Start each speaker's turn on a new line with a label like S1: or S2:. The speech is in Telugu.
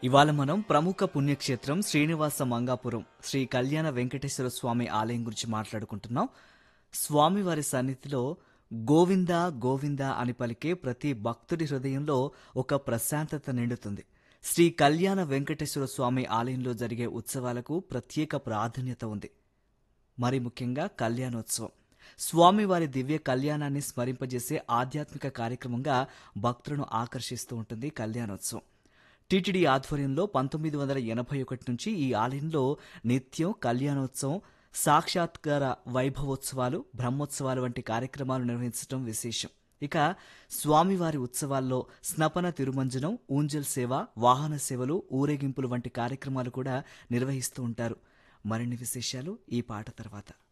S1: ఇవాళ మనం ప్రముఖ పుణ్యక్షేత్రం శ్రీనివాస మంగాపురం శ్రీ కళ్యాణ వెంకటేశ్వర స్వామి ఆలయం గురించి మాట్లాడుకుంటున్నాం స్వామివారి సన్నిధిలో గోవింద గోవింద అని పలికే ప్రతి భక్తుడి హృదయంలో ఒక ప్రశాంతత నిండుతుంది శ్రీ కళ్యాణ వెంకటేశ్వర స్వామి ఆలయంలో జరిగే ఉత్సవాలకు ప్రత్యేక ప్రాధాన్యత ఉంది మరి ముఖ్యంగా కళ్యాణోత్సవం స్వామివారి దివ్య కళ్యాణాన్ని స్మరింపజేసే ఆధ్యాత్మిక కార్యక్రమంగా భక్తులను ఆకర్షిస్తూ ఉంటుంది కళ్యాణోత్సవం టీటీడీ ఆధ్వర్యంలో పంతొమ్మిది వందల ఎనభై ఒకటి నుంచి ఈ ఆలయంలో నిత్యం కళ్యాణోత్సవం సాక్షాత్కార వైభవోత్సవాలు బ్రహ్మోత్సవాలు వంటి కార్యక్రమాలు నిర్వహించడం విశేషం ఇక స్వామివారి ఉత్సవాల్లో స్నపన తిరుమంజనం ఊంజల్ సేవ వాహన సేవలు ఊరేగింపులు వంటి కార్యక్రమాలు కూడా నిర్వహిస్తూ ఉంటారు మరిన్ని విశేషాలు ఈ పాట తర్వాత